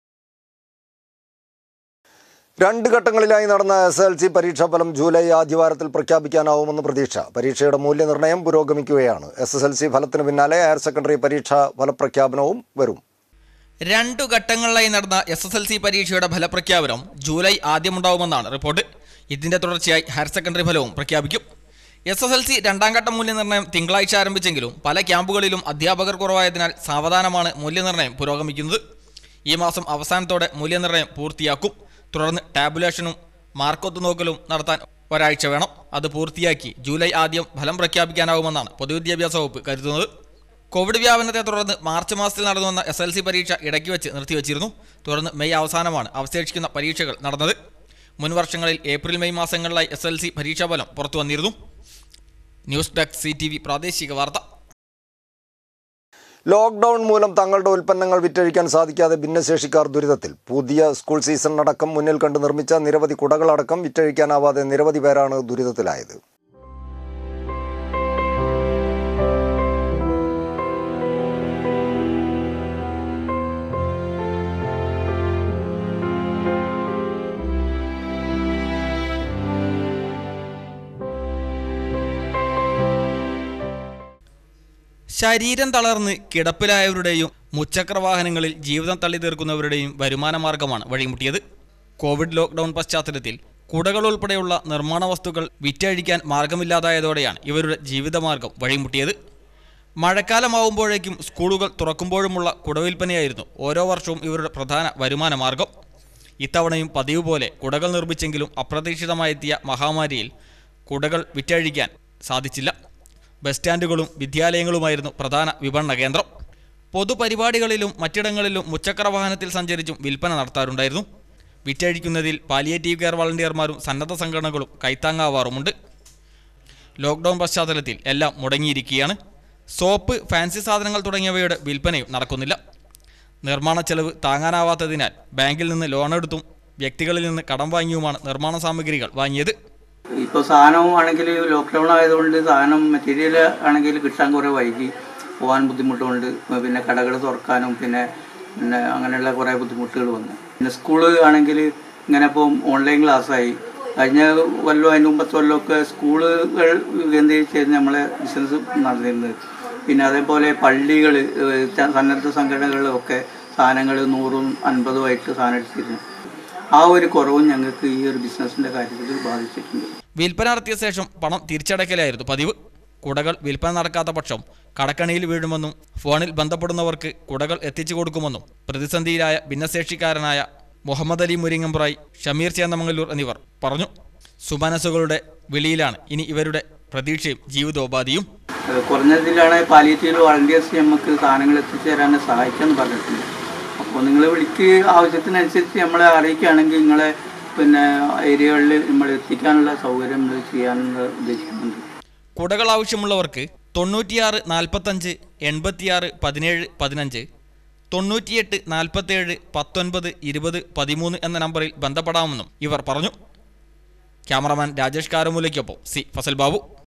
രണ്ട് ഘട്ടങ്ങളിലായി നടന്ന എസ് എൽ സി പരീക്ഷാഫലം ജൂലൈ ആദ്യവാരത്തിൽ പ്രഖ്യാപിക്കാനാവുമെന്ന് പ്രതീക്ഷ പരീക്ഷയുടെ മൂല്യനിർണ്ണയം പുരോഗമിക്കുകയാണ് എസ് എസ് എൽ സി ഫലത്തിന് പിന്നാലെ ഹയർ സെക്കൻഡറി പരീക്ഷാ ഫലപ്രഖ്യാപനവും വരും രണ്ടു ഘട്ടങ്ങളിലായി നടന്ന എസ് എസ് എൽ സി പരീക്ഷയുടെ ഫലപ്രഖ്യാപനം ജൂലൈ ആദ്യമുണ്ടാവുമെന്നാണ് റിപ്പോർട്ട് ഇതിന്റെ തുടർച്ചയായി ഹയർ സെക്കൻഡറി ഫലവും പ്രഖ്യാപിക്കും എസ് എസ് എൽ സി രണ്ടാം ഘട്ട മൂല്യനിർണ്ണയം തിങ്കളാഴ്ച ആരംഭിച്ചെങ്കിലും പല ക്യാമ്പുകളിലും അധ്യാപകർ കുറവായതിനാൽ സാവധാനമാണ് മൂല്യനിർണ്ണയം പുരോഗമിക്കുന്നത് ഈ മാസം അവസാനത്തോടെ മൂല്യനിർണ്ണയം പൂർത്തിയാക്കും തുടർന്ന് ടാബുലേഷനും മാർക്കൊത്തു നോക്കലും നടത്താൻ ഒരാഴ്ച വേണം അത് പൂർത്തിയാക്കി ജൂലൈ ആദ്യം ഫലം പ്രഖ്യാപിക്കാനാവുമെന്നാണ് പൊതുവിദ്യാഭ്യാസ വകുപ്പ് കരുതുന്നത് കോവിഡ് വ്യാപനത്തെ തുടർന്ന് മാർച്ച് മാസത്തിൽ നടന്നു വന്ന എസ് എൽ സി പരീക്ഷ ഇടയ്ക്ക് വെച്ച് നിർത്തിവച്ചിരുന്നു തുടർന്ന് മെയ് അവസാനമാണ് അവശേഷിക്കുന്ന പരീക്ഷകൾ നടന്നത് മുൻ വർഷങ്ങളിൽ ഏപ്രിൽ മെയ് മാസങ്ങളിലായി എസ് എൽ സി പരീക്ഷാഫലം പുറത്തു വന്നിരുന്നു news desk C T V പ്രാദേശിക വാർത്ത ലോക്ക്ഡൌൺ മൂലം തങ്ങളുടെ ഉൽപ്പന്നങ്ങൾ വിറ്റഴിക്കാൻ സാധിക്കാതെ ഭിന്നശേഷിക്കാർ ദുരിതത്തിൽ പുതിയ സ്കൂൾ സീസൺ അടക്കം മുന്നിൽ കണ്ട് നിർമ്മിച്ച നിരവധി കുടകളടക്കം വിറ്റഴിക്കാനാവാതെ നിരവധി പേരാണ് ദുരിതത്തിലായത് ശരീരം തളർന്ന് കിടപ്പിലായവരുടെയും മുച്ചക്ര വാഹനങ്ങളിൽ ജീവിതം തള്ളി തീർക്കുന്നവരുടെയും വരുമാന മാർഗമാണ് വഴിമുട്ടിയത് കോവിഡ് ലോക്ക്ഡൌൺ പശ്ചാത്തലത്തിൽ കുടകൾ ഉൾപ്പെടെയുള്ള നിർമ്മാണ വസ്തുക്കൾ വിറ്റഴിക്കാൻ മാർഗമില്ലാതായതോടെയാണ് ഇവരുടെ ജീവിതമാർഗം വഴിമുട്ടിയത് മഴക്കാലമാവുമ്പോഴേക്കും സ്കൂളുകൾ തുറക്കുമ്പോഴുമുള്ള കുടവിൽപ്പനയായിരുന്നു ഓരോ വർഷവും ഇവരുടെ പ്രധാന വരുമാന മാർഗം ഇത്തവണയും പതിവ് പോലെ കുടകൾ നിർമ്മിച്ചെങ്കിലും അപ്രതീക്ഷിതമായെത്തിയ മഹാമാരിയിൽ കുടകൾ വിറ്റഴിക്കാൻ സാധിച്ചില്ല ബസ് സ്റ്റാൻഡുകളും വിദ്യാലയങ്ങളുമായിരുന്നു പ്രധാന വിപണന കേന്ദ്രം പൊതുപരിപാടികളിലും മറ്റിടങ്ങളിലും മുച്ചക്ര വാഹനത്തിൽ സഞ്ചരിച്ചും വിൽപ്പന നടത്താറുണ്ടായിരുന്നു വിറ്റഴിക്കുന്നതിൽ പാലിയേറ്റീവ് കെയർ വളണ്ടിയർമാരും സന്നദ്ധ സംഘടനകളും കൈത്താങ്ങാവാറുമുണ്ട് ലോക്ക്ഡൗൺ പശ്ചാത്തലത്തിൽ എല്ലാം മുടങ്ങിയിരിക്കുകയാണ് സോപ്പ് ഫാൻസി സാധനങ്ങൾ തുടങ്ങിയവയുടെ വിൽപ്പനയും നടക്കുന്നില്ല നിർമ്മാണ ചെലവ് താങ്ങാനാവാത്തതിനാൽ ബാങ്കിൽ നിന്ന് ലോണെടുത്തും വ്യക്തികളിൽ നിന്ന് കടം വാങ്ങിയുമാണ് നിർമ്മാണ സാമഗ്രികൾ വാങ്ങിയത് ഇപ്പോൾ സാധനവും ആണെങ്കിൽ ലോക്ക്ഡൗൺ ആയതുകൊണ്ട് സാധനം മെറ്റീരിയൽ ആണെങ്കിൽ കിട്ടാൻ കുറേ വൈകി പോകാൻ ബുദ്ധിമുട്ടുണ്ട് പിന്നെ കടകൾ തുറക്കാനും പിന്നെ പിന്നെ അങ്ങനെയുള്ള കുറേ ബുദ്ധിമുട്ടുകൾ വന്നു പിന്നെ സ്കൂള് ആണെങ്കിൽ ഇങ്ങനെ ഇപ്പം ഓൺലൈൻ ക്ലാസ്സായി കഴിഞ്ഞ കൊല്ലം അതിന് മുമ്പത്തെ കൊല്ലമൊക്കെ സ്കൂളുകൾ കേന്ദ്രീകരിച്ചായിരുന്നു നമ്മളെ ബിസിനസ് നടന്നിരുന്നത് പിന്നെ അതേപോലെ പള്ളികൾ സന്നദ്ധ സംഘടനകളിലൊക്കെ സാധനങ്ങൾ നൂറും അൻപതുമായിട്ട് സാധനം എടുത്തിരുന്നു ആ ഒരു കുറവും ഞങ്ങൾക്ക് ഈ ഒരു ബിസിനസിന്റെ കാര്യത്തിൽ ബാധിച്ചിട്ടുണ്ട് വിൽപ്പന നടത്തിയ ശേഷം പണം തിരിച്ചടയ്ക്കലായിരുന്നു പതിവ് കുടകൾ വിൽപ്പന നടക്കാത്ത പക്ഷം കടക്കണിയിൽ വീഴുമെന്നും ഫോണിൽ ബന്ധപ്പെടുന്നവർക്ക് കുടകൾ എത്തിച്ചു കൊടുക്കുമെന്നും പ്രതിസന്ധിയിലായ ഭിന്നശേഷിക്കാരനായ മുഹമ്മദ് അലി മുരിങ്ങമ്പ്രായി ഷമീർ ചേന്നമംഗലൂർ എന്നിവർ പറഞ്ഞു സുമനസുകളുടെ വിളിയിലാണ് ഇനി ഇവരുടെ പ്രതീക്ഷയും ജീവിതോപാധിയും ഏഹ് കുറഞ്ഞതിലാണ് പാലിയേറ്റീവ് വളണ്ടിയേഴ്സ് നമുക്ക് സാധനങ്ങൾ എത്തിച്ചേരാൻ സഹായിക്കാമെന്ന് പറഞ്ഞിട്ടുണ്ട് അപ്പോൾ നിങ്ങൾ വിളിക്ക് ആവശ്യത്തിനനുസരിച്ച് നമ്മളെ അറിയിക്കുകയാണെങ്കിൽ നിങ്ങളെ പിന്നെ ഏരിയകളിൽ നമ്മൾ എത്തിക്കാനുള്ള സൗകര്യം നമ്മൾ ചെയ്യാനുള്ള ഉദ്ദേശിക്കുന്നുണ്ട് കുടകൾ ആവശ്യമുള്ളവർക്ക് തൊണ്ണൂറ്റിയാറ് നാൽപ്പത്തഞ്ച് എൺപത്തിയാറ് പതിനേഴ് പതിനഞ്ച് തൊണ്ണൂറ്റിയെട്ട് നാൽപ്പത്തേഴ് പത്തൊൻപത് ഇരുപത് പതിമൂന്ന് എന്ന നമ്പറിൽ ബന്ധപ്പെടാമെന്നും ഇവർ പറഞ്ഞു ക്യാമറമാൻ രാജേഷ് കാരമൂലയ്ക്കൊപ്പം സി ഫസൽ ബാബു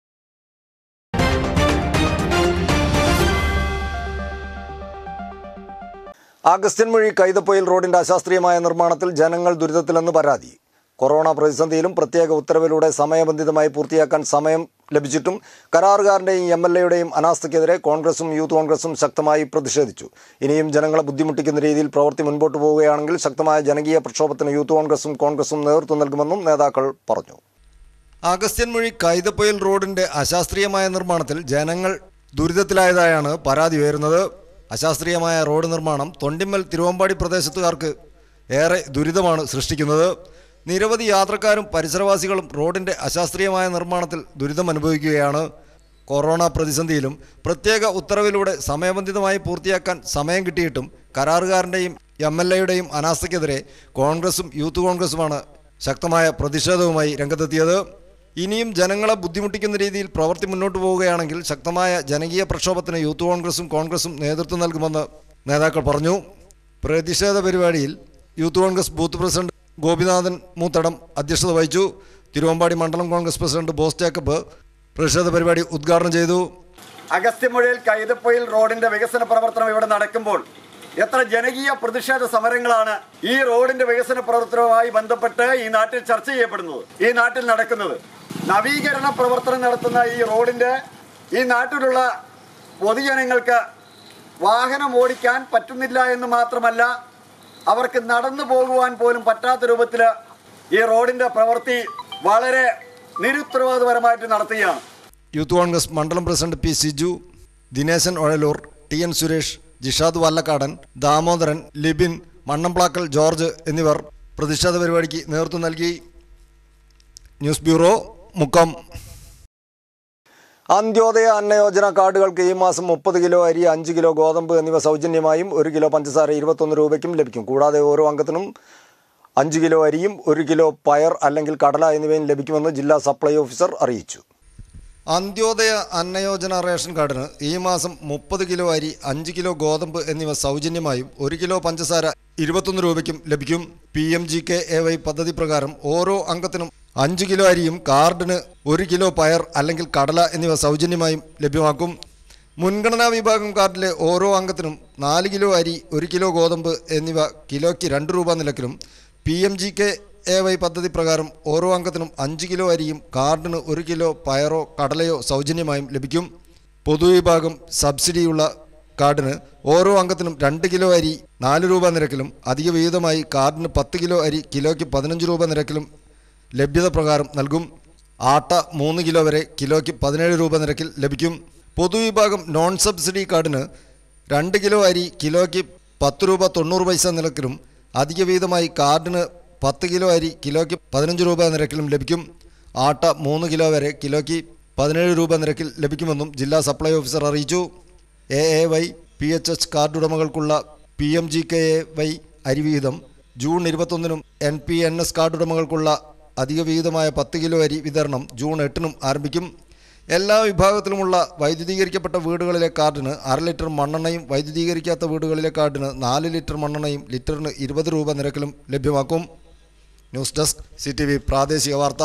അഗസ്ത്യൻ മൊഴി കൈതപ്പൊയിൽ റോഡിന്റെ അശാസ്ത്രീയമായ നിർമ്മാണത്തിൽ ജനങ്ങൾ ദുരിതത്തിലെന്ന് പരാതി കൊറോണ പ്രതിസന്ധിയിലും പ്രത്യേക ഉത്തരവിലൂടെ സമയബന്ധിതമായി പൂർത്തിയാക്കാൻ സമയം ലഭിച്ചിട്ടും കരാറുകാരന്റെയും എം എൽ എയുടെയും അനാസ്ഥയ്ക്കെതിരെ കോൺഗ്രസും യൂത്ത് കോൺഗ്രസും ശക്തമായി പ്രതിഷേധിച്ചു ഇനിയും ജനങ്ങളെ ബുദ്ധിമുട്ടിക്കുന്ന രീതിയിൽ പ്രവൃത്തി മുൻപോട്ട് പോവുകയാണെങ്കിൽ ശക്തമായ ജനകീയ പ്രക്ഷോഭത്തിന് യൂത്ത് കോൺഗ്രസും കോൺഗ്രസും നേതൃത്വം നൽകുമെന്നും നേതാക്കൾ പറഞ്ഞു അഗസ്ത്യൻ മൊഴി കൈതപ്പൊയിൽ റോഡിന്റെ അശാസ്ത്രീയമായ നിർമ്മാണത്തിൽ ജനങ്ങൾ ദുരിതത്തിലായതായാണ് പരാതി ഉയരുന്നത് അശാസ്ത്രീയമായ റോഡ് നിർമ്മാണം തൊണ്ടിമ്മൽ തിരുവമ്പാടി പ്രദേശത്തുകാർക്ക് ഏറെ ദുരിതമാണ് സൃഷ്ടിക്കുന്നത് നിരവധി യാത്രക്കാരും പരിസരവാസികളും റോഡിന്റെ അശാസ്ത്രീയമായ നിർമ്മാണത്തിൽ ദുരിതം അനുഭവിക്കുകയാണ് കൊറോണ പ്രതിസന്ധിയിലും പ്രത്യേക ഉത്തരവിലൂടെ സമയബന്ധിതമായി പൂർത്തിയാക്കാൻ സമയം കിട്ടിയിട്ടും കരാറുകാരൻ്റെയും എം എൽ എയുടെയും അനാസ്ഥയ്ക്കെതിരെ കോൺഗ്രസും യൂത്ത് കോൺഗ്രസുമാണ് ശക്തമായ പ്രതിഷേധവുമായി രംഗത്തെത്തിയത് ഇനിയും ജനങ്ങളെ ബുദ്ധിമുട്ടിക്കുന്ന രീതിയിൽ പ്രവൃത്തി മുന്നോട്ട് പോവുകയാണെങ്കിൽ ശക്തമായ ജനകീയ പ്രക്ഷോഭത്തിന് യൂത്ത് കോൺഗ്രസും കോൺഗ്രസും നേതൃത്വം നൽകുമെന്ന് നേതാക്കൾ പറഞ്ഞു പ്രതിഷേധ പരിപാടിയിൽ youth Congress booth president Gopinathan Moothadam അധ്യക്ഷത വഹിച്ചു തിരുവമ്പാടി മണ്ഡലം കോൺഗ്രസ് പ്രസിഡന്റ് ബോസ് ജേക്കബ് പ്രതിഷേധ പരിപാടി ഉദ്ഘാടനം ചെയ്തു അഗസ്ത്യമുഴയിൽ കൈതപ്പൊയിൽ റോഡിന്റെ വികസന പ്രവർത്തനം ഇവിടെ നടക്കുമ്പോൾ എത്ര ജനകീയ പ്രതിഷേധ സമരങ്ങളാണ് ഈ റോഡിന്റെ വികസന പ്രവർത്തനവുമായി ബന്ധപ്പെട്ട് ഈ നാട്ടിൽ ചർച്ച ചെയ്യപ്പെടുന്നത് ഈ നാട്ടിൽ നടക്കുന്നത് നവീകരണ പ്രവർത്തനം നടത്തുന്ന ഈ റോഡിന്റെ ഈ നാട്ടിലുള്ള പൊതുജനങ്ങൾക്ക് വാഹനം ഓടിക്കാൻ പറ്റുന്നില്ല എന്ന് മാത്രമല്ല അവർക്ക് നടന്നു പോകുവാൻ പോലും പറ്റാത്ത രൂപത്തിൽ ഈ റോഡിന്റെ പ്രവൃത്തി വളരെ നിരുത്തരവാദപരമായിട്ട് നടത്തുകയാണ് യൂത്ത് കോൺഗ്രസ് മണ്ഡലം president P Siju Dineshan Ozhaloor T N Suresh Jishad Vallakkadan Damodaran Libin Mannamplakkal George എന്നിവർ പ്രതിഷേധ പരിപാടിക്ക് നേതൃത്വം നൽകി ന്യൂസ് ബ്യൂറോ മുക്കം അന്ത്യോദയ അന്നയോജന കാർഡുകൾക്ക് ഈ മാസം മുപ്പത് കിലോ അരി അഞ്ച് കിലോ ഗോതമ്പ് എന്നിവ സൗജന്യമായും ഒരു കിലോ പഞ്ചസാര ഇരുപത്തൊന്ന് രൂപയ്ക്കും ലഭിക്കും കൂടാതെ ഓരോ അംഗത്തിനും അഞ്ച് കിലോ അരിയും ഒരു കിലോ പയർ അല്ലെങ്കിൽ കടല എന്നിവയും ലഭിക്കുമെന്ന് ജില്ലാ സപ്ലൈ ഓഫീസർ അറിയിച്ചു അന്ത്യോദയ അന്നയോജന റേഷൻ കാർഡിന് ഈ മാസം മുപ്പത് കിലോ അരി അഞ്ച് കിലോ ഗോതമ്പ് എന്നിവ സൗജന്യമായും ഒരു കിലോ പഞ്ചസാര ഇരുപത്തൊന്ന് രൂപയ്ക്കും ലഭിക്കും P M G K A Y പദ്ധതി പ്രകാരം ഓരോ അംഗത്തിനും അഞ്ച് കിലോ അരിയും കാർഡിന് ഒരു കിലോ പയർ അല്ലെങ്കിൽ കടല എന്നിവ സൗജന്യമായും ലഭ്യമാക്കും മുൻഗണനാ വിഭാഗം കാർഡിലെ ഓരോ അംഗത്തിനും നാല് കിലോ അരി ഒരു കിലോ ഗോതമ്പ് എന്നിവ കിലോയ്ക്ക് രണ്ട് രൂപ നിരക്കിലും P M G K A Y പദ്ധതി പ്രകാരം ഓരോ അംഗത്തിനും അഞ്ച് കിലോ അരിയും കാർഡിന് ഒരു കിലോ പയറോ കടലയോ സൗജന്യമായും ലഭിക്കും പൊതുവിഭാഗം സബ്സിഡിയുള്ള കാർഡിന് ഓരോ അംഗത്തിനും രണ്ട് കിലോ അരി നാല് രൂപ നിരക്കിലും അധിക വിഹിതമായി കാർഡിന് പത്ത് കിലോ അരി കിലോയ്ക്ക് പതിനഞ്ച് രൂപ നിരക്കിലും ലഭ്യത പ്രകാരം നൽകും ആട്ട മൂന്ന് കിലോ വരെ കിലോയ്ക്ക് പതിനേഴ് രൂപ നിരക്കിൽ ലഭിക്കും പൊതുവിഭാഗം നോൺ സബ്സിഡി കാർഡിന് രണ്ട് കിലോ അരി കിലോയ്ക്ക് പത്ത് രൂപ തൊണ്ണൂറ് പൈസ നിരക്കിലും അധിക വീതമായി കാർഡിന് പത്ത് കിലോ അരി കിലോയ്ക്ക് പതിനഞ്ച് രൂപ നിരക്കിലും ലഭിക്കും ആട്ട മൂന്ന് കിലോ വരെ കിലോയ്ക്ക് പതിനേഴ് രൂപ നിരക്കിൽ ലഭിക്കുമെന്നും ജില്ലാ സപ്ലൈ ഓഫീസർ അറിയിച്ചു A A Y P H H card ഉടമകൾക്കുള്ള P M G K A Y അരിവിഹിതം ജൂൺ ഇരുപത്തൊന്നിനും N P N S card ഉടമകൾക്കുള്ള അധിക വിഹിതമായ പത്ത് കിലോ അരി വിതരണം ജൂൺ എട്ടിനും ആരംഭിക്കും എല്ലാ വിഭാഗത്തിലുമുള്ള വൈദ്യുതീകരിക്കപ്പെട്ട വീടുകളിലെ കാർഡിന് അര ലിറ്റർ മണ്ണെണ്ണയും വൈദ്യുതീകരിക്കാത്ത വീടുകളിലെ കാർഡിന് നാല് ലിറ്റർ മണ്ണെണ്ണയും ലിറ്ററിന് ഇരുപത് രൂപ നിരക്കിലും ലഭ്യമാക്കും news desk C T V പ്രാദേശിക വാർത്ത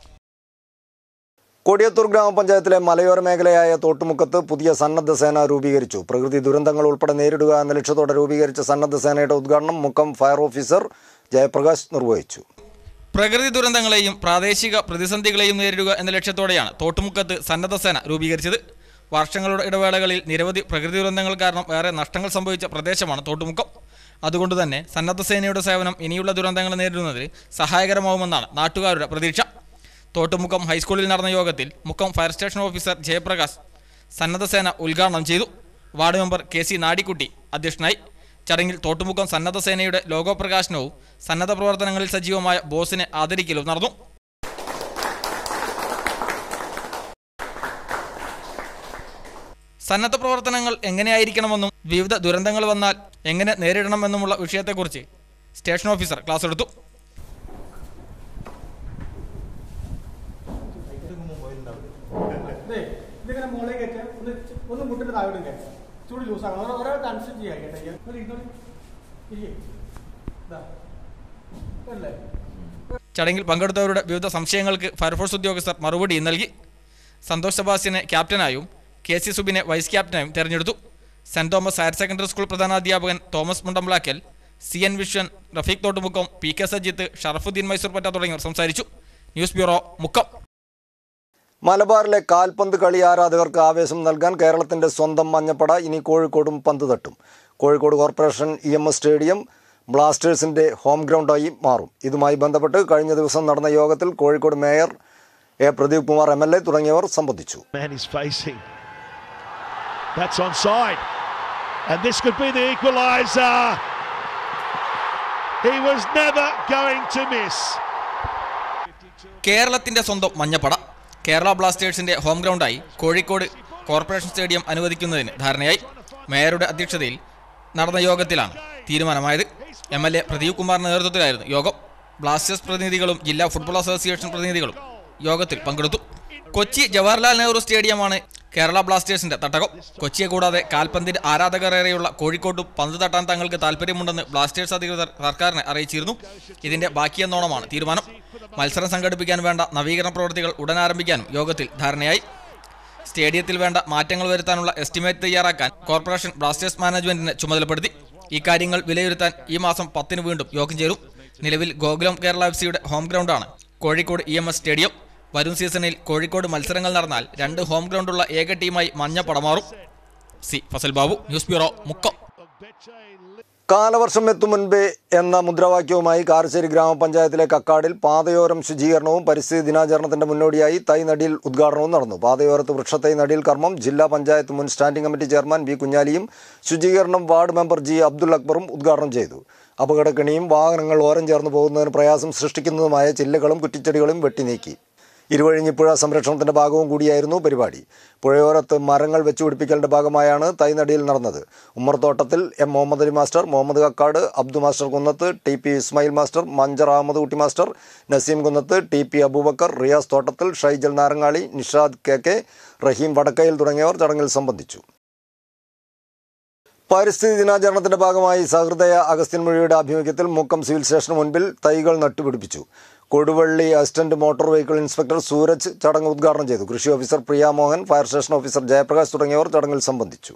കൊടിയത്തൂർ ഗ്രാമപഞ്ചായത്തിലെ മലയോര മേഖലയായ തോട്ടുമുക്കത്ത് പുതിയ സന്നദ്ധ സേന രൂപീകരിച്ചു പ്രകൃതി ദുരന്തങ്ങൾ ഉൾപ്പെടെ നേരിടുക എന്ന ലക്ഷ്യത്തോടെ രൂപീകരിച്ച സന്നദ്ധ സേനയുടെ ഉദ്ഘാടനം മുക്കം ഫയർ ഓഫീസർ ജയപ്രകാശ് നിർവഹിച്ചു പ്രകൃതി ദുരന്തങ്ങളെയും പ്രാദേശിക പ്രതിസന്ധികളെയും നേരിടുക എന്ന ലക്ഷ്യത്തോടെയാണ് തോട്ടുമുക്കത്ത് സന്നദ്ധ സേന രൂപീകരിച്ചത് വർഷങ്ങളുടെ ഇടവേളകളിൽ നിരവധി പ്രകൃതി ദുരന്തങ്ങൾ കാരണം ഏറെ നഷ്ടങ്ങൾ സംഭവിച്ച പ്രദേശമാണ് തോട്ടുമുക്കം അതുകൊണ്ട് തന്നെ സന്നദ്ധ സേനയുടെ സേവനം ഇനിയുള്ള ദുരന്തങ്ങൾ നേരിടുന്നതിൽ സഹായകരമാവുമെന്നാണ് നാട്ടുകാരുടെ പ്രതീക്ഷ തോട്ടുമുക്കം ഹൈസ്കൂളിൽ നടന്ന യോഗത്തിൽ Mukkam fire station officer Jayaprakash സന്നദ്ധ സേന ഉദ്ഘാടനം ചെയ്തു ward member K C Nadikkutty അധ്യക്ഷനായി ചടങ്ങിൽ തോട്ടുമുക്കം സന്നദ്ധ സേനയുടെ ലോഗോ പ്രകാശനവും സന്നദ്ധ പ്രവർത്തനങ്ങളിൽ സജീവമായ ബോസിനെ ആദരിക്കലും നടന്നു സന്നദ്ധ പ്രവർത്തനങ്ങൾ എങ്ങനെയായിരിക്കണമെന്നും വിവിധ ദുരന്തങ്ങൾ വന്നാൽ എങ്ങനെ നേരിടണമെന്നുമുള്ള വിഷയത്തെക്കുറിച്ച് സ്റ്റേഷൻ ഓഫീസർ ക്ലാസ് എടുത്തു ഇതിങ്ങനെ മുകളിൽ കയറ്റാം ഒന്ന് ചു- ഒന്ന് മുട്ടിട്ട് താഴോട്ട് കയറ്റാം ചൂട് ലൂസാണ് ഓരോ ഓരോ കൺസിഡർ ചെയ്യാം കേട്ടോ ഇങ്ങനെ ഇരുന്നോളി. ഇരിക്ക്. ഇതാ. അല്ലേ ചടങ്ങിൽ പങ്കെടുത്തവരുടെ വിവിധ സംശയങ്ങൾക്ക് ഫയർഫോഴ്സ് ഉദ്യോഗസ്ഥർ മറുപടി നൽകി സന്തോഷ് സെബാസ്റ്റ്യനെ ക്യാപ്റ്റനായും കെ സി സുബിനെ വൈസ് ക്യാപ്റ്റനായും തെരഞ്ഞെടുത്തു saint Thomas higher secondary school പ്രധാനാധ്യാപകൻ Thomas Mundamblakkal C N Viswan Rafeeq Thottumukkam P K Sajith Sharafuddeen Mysore Patta തുടങ്ങിയവർ സംസാരിച്ചു ന്യൂസ് ബ്യൂറോ മുക്കം മലബാറിലെ കാൽപന്ത് കളി ആരാധകർക്ക് ആവേശം നൽകാൻ കേരളത്തിന്റെ സ്വന്തം മഞ്ഞപ്പട ഇനി കോഴിക്കോടും പന്ത് തട്ടും Kozhikode corporation E M S stadium ബ്ലാസ്റ്റേഴ്സിന്റെ ഹോം ഗ്രൗണ്ടായി മാറും ഇതുമായി ബന്ധപ്പെട്ട് കഴിഞ്ഞ ദിവസം നടന്ന യോഗത്തിൽ Kozhikode mayor A Pradeep Kumar M L A തുടങ്ങിയവർ സംബന്ധിച്ചു man is facing. That's onside. And this could be the equaliser. He was never going to miss. കേരളത്തിന്റെ സ്വന്തം മഞ്ഞപ്പട കേരള ബ്ലാസ്റ്റേഴ്സിന്റെ ഹോം ഗ്രൗണ്ടായി കോഴിക്കോട് കോർപ്പറേഷൻ സ്റ്റേഡിയം അനുവദിക്കുന്നതിന് ധാരണയായി മേയറുടെ അധ്യക്ഷതയിൽ നടന്ന യോഗത്തിലാണ് തീരുമാനമായത് എം എൽ എ പ്രദീപ് കുമാറിന്റെ നേതൃത്വത്തിലായിരുന്നു യോഗം ബ്ലാസ്റ്റേഴ്സ് പ്രതിനിധികളും ജില്ലാ ഫുട്ബോൾ അസോസിയേഷൻ പ്രതിനിധികളും യോഗത്തിൽ പങ്കെടുത്തു കൊച്ചി ജവഹർലാൽ നെഹ്റു സ്റ്റേഡിയമാണ് കേരള ബ്ലാസ്റ്റേഴ്സിന്റെ തട്ടകം കൊച്ചിയെ കൂടാതെ കാൽപന്തിന്റെ ആരാധകരേറെയുള്ള കോഴിക്കോട്ടും പന്ത് തട്ടാൻ തങ്ങൾക്ക് താല്പര്യമുണ്ടെന്ന് ബ്ലാസ്റ്റേഴ്സ് അധികൃതർ സർക്കാരിനെ അറിയിച്ചിരുന്നു ഇതിന്റെ ബാക്കിയെന്നോണമാണ് തീരുമാനം മത്സരം സംഘടിപ്പിക്കാൻ വേണ്ട നവീകരണ പ്രവൃത്തികൾ ഉടൻ ആരംഭിക്കാനും യോഗത്തിൽ ധാരണയായി സ്റ്റേഡിയത്തിൽ വേണ്ട മാറ്റങ്ങൾ വരുത്താനുള്ള എസ്റ്റിമേറ്റ് തയ്യാറാക്കാൻ കോർപ്പറേഷൻ ബ്ലാസ്റ്റേഴ്സ് മാനേജ്മെന്റിനെ ചുമതലപ്പെടുത്തി ഇക്കാര്യങ്ങൾ വിലയിരുത്താൻ ഈ മാസം പത്തിന് വീണ്ടും യോഗം ചേരും നിലവിൽ ഗോകുലം കേരള എഫ് സിയുടെ ഹോം ഗ്രൗണ്ടാണ് Kozhikode E M S stadium വരും സീസണിൽ കോഴിക്കോട് മത്സരങ്ങൾ നടന്നാൽ രണ്ട് ഹോം ഗ്രൗണ്ടുള്ള ഏക ടീമായി മഞ്ഞ പടമാറും C Fazal Babu news bureau Mukkam കാലവർഷം എത്തും മുൻപേ എന്ന മുദ്രാവാക്യവുമായി കാരശ്ശേരി ഗ്രാമപഞ്ചായത്തിലെ കക്കാടിൽ പാതയോരം ശുചീകരണവും പരിസ്ഥിതി ദിനാചരണത്തിന്റെ മുന്നോടിയായി തൈ നടിയിൽ ഉദ്ഘാടനവും നടന്നു പാതയോരത്ത് വൃക്ഷത്തൈ നടിയിൽ കർമ്മം ജില്ലാ പഞ്ചായത്ത് മുൻ സ്റ്റാൻഡിംഗ് കമ്മിറ്റി ചെയർമാൻ വി കുഞ്ഞാലിയും ശുചീകരണം വാർഡ് മെമ്പർ ജി അബ്ദുൽ അക്ബറും ഉദ്ഘാടനം ചെയ്തു അപകടക്കെണിയും വാഹനങ്ങൾ ഓരം ചേർന്ന് പോകുന്നതിന് പ്രയാസം സൃഷ്ടിക്കുന്നതുമായ ചില്ലകളും കുറ്റിച്ചെടികളും വെട്ടിനീക്കി ഇരുവഴിഞ്ഞിപ്പുഴ സംരക്ഷണത്തിന്റെ ഭാഗവും കൂടിയായിരുന്നു പരിപാടി പുഴയോരത്ത് മരങ്ങൾ വെച്ചുപിടിപ്പിക്കലിന്റെ ഭാഗമായാണ് തൈനടിയിൽ നടന്നത് Ummarthottathil M Muhammad Ali master Muhammad Kakkad Abdu master Kunnath T P Ismail master Manchar Ahammad Kutty master Naseem Kunnath T P Aboobacker Riyas Thottathil Shaijal Narangali Nishad K K Raheem Vadakkayil തുടങ്ങിയവർ ചടങ്ങിൽ സംബന്ധിച്ചു പരിസ്ഥിതി ദിനാചരണത്തിന്റെ ഭാഗമായി സഹൃദയ അഗസ്ത്യൻ മൊഴിയുടെ ആഭിമുഖ്യത്തിൽ മുക്കം സിവിൽ സ്റ്റേഷന് മുൻപിൽ തൈകൾ നട്ടുപിടിപ്പിച്ചു Koduvally assistant motor vehicle inspector Sooraj ചടങ്ങ് ഉദ്ഘാടനം ചെയ്തു കൃഷി officer Priya Mohan fire station officer Jayaprakash തുടങ്ങിയവർ ചടങ്ങിൽ സംബന്ധിച്ചു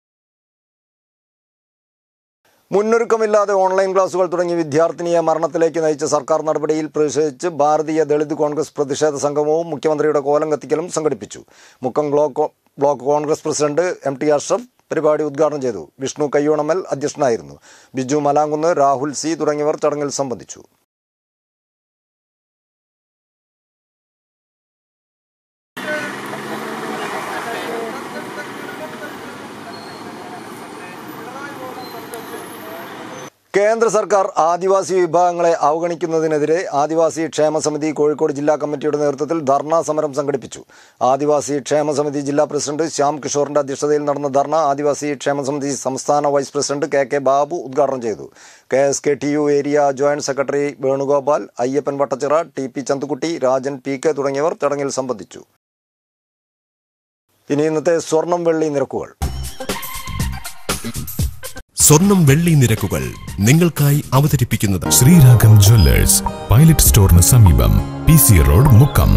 മുന്നൊരുക്കമില്ലാതെ ഓൺലൈൻ ക്ലാസുകൾ തുടങ്ങി വിദ്യാർത്ഥിനിയെ മരണത്തിലേക്ക് നയിച്ച സർക്കാർ നടപടിയിൽ പ്രതിഷേധിച്ച് ഭാരതീയ ദളിത് കോൺഗ്രസ് പ്രതിഷേധ സംഗമവും മുഖ്യമന്ത്രിയുടെ കോലം കത്തിക്കലും സംഘടിപ്പിച്ചു Mukkam block block Congress president M T Ashraf പരിപാടി ഉദ്ഘാടനം ചെയ്തു വിഷ്ണു കയ്യോണമൽ അധ്യക്ഷനായിരുന്നു ബിജു മലാങ്കുന്ന് രാഹുൽ സി തുടങ്ങിയവർ ചടങ്ങിൽ സംബന്ധിച്ചു കേന്ദ്ര സർക്കാർ ആദിവാസി വിഭാഗങ്ങളെ അവഗണിക്കുന്നതിനെതിരെ ആദിവാസി ക്ഷേമ സമിതി കോഴിക്കോട് ജില്ലാ കമ്മിറ്റിയുടെ നേതൃത്വത്തിൽ ധർണാ സമരം സംഘടിപ്പിച്ചു ആദിവാസി ക്ഷേമ സമിതി ജില്ലാ പ്രസിഡന്റ് ശ്യാം കിഷോറിന്റെ അധ്യക്ഷതയിൽ നടന്ന ധർണ ആദിവാസി ക്ഷേമ സമിതി സംസ്ഥാന vice president K K Babu ഉദ്ഘാടനം ചെയ്തു K S K T U area joint secretary Venugopal Ayyappan Vattachira T P Chanthukutty Rajan P K തുടങ്ങിയവർ ചടങ്ങിൽ സംബന്ധിച്ചു ഇനി ഇന്നത്തെ സ്വർണം വെള്ളി നിരക്കുകൾ സ്വർണം വെള്ളി നിരക്കുകൾ നിങ്ങൾക്കായി അവതരിപ്പിക്കുന്നത് ശ്രീരാഗം ജ്വല്ലേഴ്സ് പൈലറ്റ് സ്റ്റോറിന് സമീപം പി സി റോഡ് മുക്കം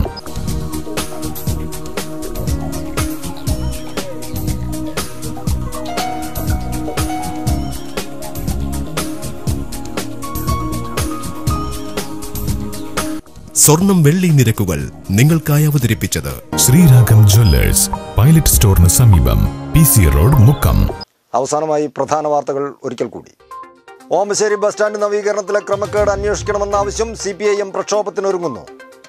സ്വർണം വെള്ളി നിരക്കുകൾ നിങ്ങൾക്കായി അവതരിപ്പിച്ചത് ശ്രീരാഗം ജ്വല്ലേഴ്സ് പൈലറ്റ് സ്റ്റോറിന് സമീപം പി സി റോഡ് മുക്കം അവസാനമായി പ്രധാന വാർത്തകൾ ഒരിക്കൽ കൂടി ഓമശ്ശേരി ബസ് സ്റ്റാൻഡ് നവീകരണത്തിലെ ക്രമക്കേട് അന്വേഷിക്കണമെന്ന ആവശ്യം സി പി ഐ എം പ്രക്ഷോഭത്തിനൊരുങ്ങുന്നു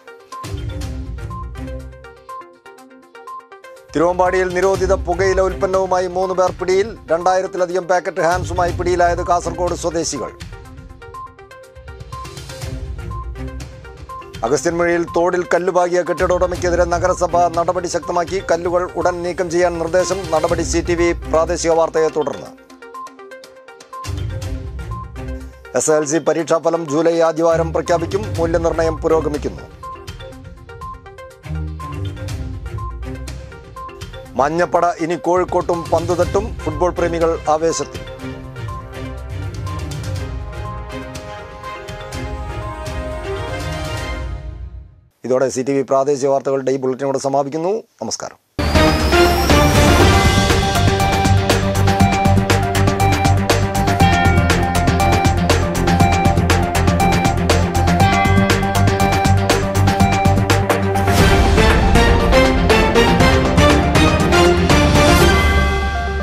തിരുവമ്പാടിയിൽ നിരോധിത പുകയില ഉൽപ്പന്നവുമായി മൂന്ന് പേർ പിടിയിൽ രണ്ടായിരത്തിലധികം പാക്കറ്റ് ഹാൻസുമായി പിടിയിലായത് കാസർഗോഡ് സ്വദേശികൾ അഗസ്ത്യൻമൊഴിയിൽ തോടിൽ കല്ലുപാകിയ കെട്ടിട ഉടമയ്ക്കെതിരെ നഗരസഭ നടപടി ശക്തമാക്കി കല്ലുകൾ ഉടൻ നീക്കം ചെയ്യാൻ നിർദ്ദേശം നടപടി സി ടി വി പ്രാദേശിക വാർത്തയെ തുടർന്ന് എസ് എൽ സി പരീക്ഷാഫലം ജൂലൈ ആദ്യവാരം പ്രഖ്യാപിക്കും മൂല്യനിർണ്ണയം പുരോഗമിക്കുന്നു മഞ്ഞപ്പട ഇനി കോഴിക്കോട്ടും പന്തുതട്ടും ഫുട്ബോൾ പ്രേമികൾ ആവേശത്തിൽ ഇതോടെ സി ടി വി പ്രാദേശിക വാർത്തകളുടെ ഈ ബുള്ളറ്റിനോട് സമാപിക്കുന്നു നമസ്കാരം